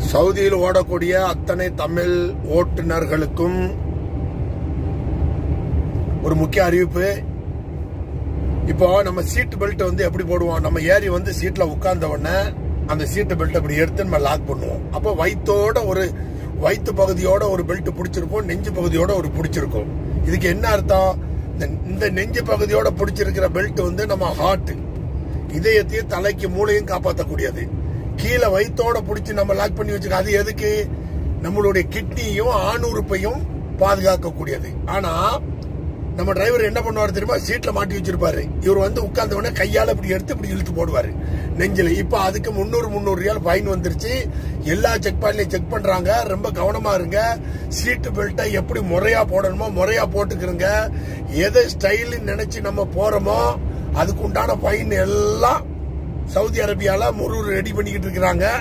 சவுதியில் ஓடக்கூடிய அத்தனை தமிழ் ஓட்டுநர்களுக்கும் ஒரு முக்கிய அறிவிப்பு இப்போ நம்ம சீட் பெல்ட் வந்து எப்படி போடுவோம் நம்ம ஏறி வந்து சீட்ல உட்கார்ந்த உடனே அந்த சீட்டு பெல்ட் அப்படி எடுத்து நம்ம லாக் பண்ணுவோம் அப்போ வயித்தோட ஒரு வயிற்று பகுதியோட ஒரு பெல்ட் பிடிச்சிருப்போம் நெஞ்சு பகுதியோட ஒரு பிடிச்சிருக்கும் இதுக்கு என்ன அர்த்தம் இந்த- இந்த நெஞ்சு பகுதியோட பிடிச்சிருக்கிற பெல்ட் வந்து நம்ம ஹார்ட் இதயத்தையும் தலைக்கு மூளையும் காப்பாற்றக்கூடியது கீழே வயித்தோட பிடிச்சி நம்ம லாக் பண்ணி வச்சுக்க அது எதுக்கு நம்மளுடைய கிட்னியும் ஆணுறுப்பையும் பாதுகாக்கக்கூடியது ஆனா நம்ம டிரைவர் என்ன பண்ணுவாரு தெரியுமா சீட்ல மாட்டி வச்சிருப்பாரு இவர் வந்து உட்கார்ந்த உடனே கையால இப்படி எடுத்து இப்படி இழுத்து போடுவாரு நெஞ்சில இப்ப அதுக்கு முன்னூறு முந்நூறு ரியால் ஃபைன் வந்துருச்சு எல்லா செக் பாயிண்ட்லயும் செக் பண்றாங்க ரொம்ப கவனமா இருங்க சீட்டு பெல்ட்டை எப்படி முறையா போடணுமோ முறையா போட்டுக்கிறங்க எதை ஸ்டைல் நினைச்சு நம்ம போறோமோ அதுக்கு உண்டான ஃபைன் எல்லாம் சவுதி அரேபியால முருகர் ரெடி பண்ணிக்கிட்டு இருக்கிறாங்க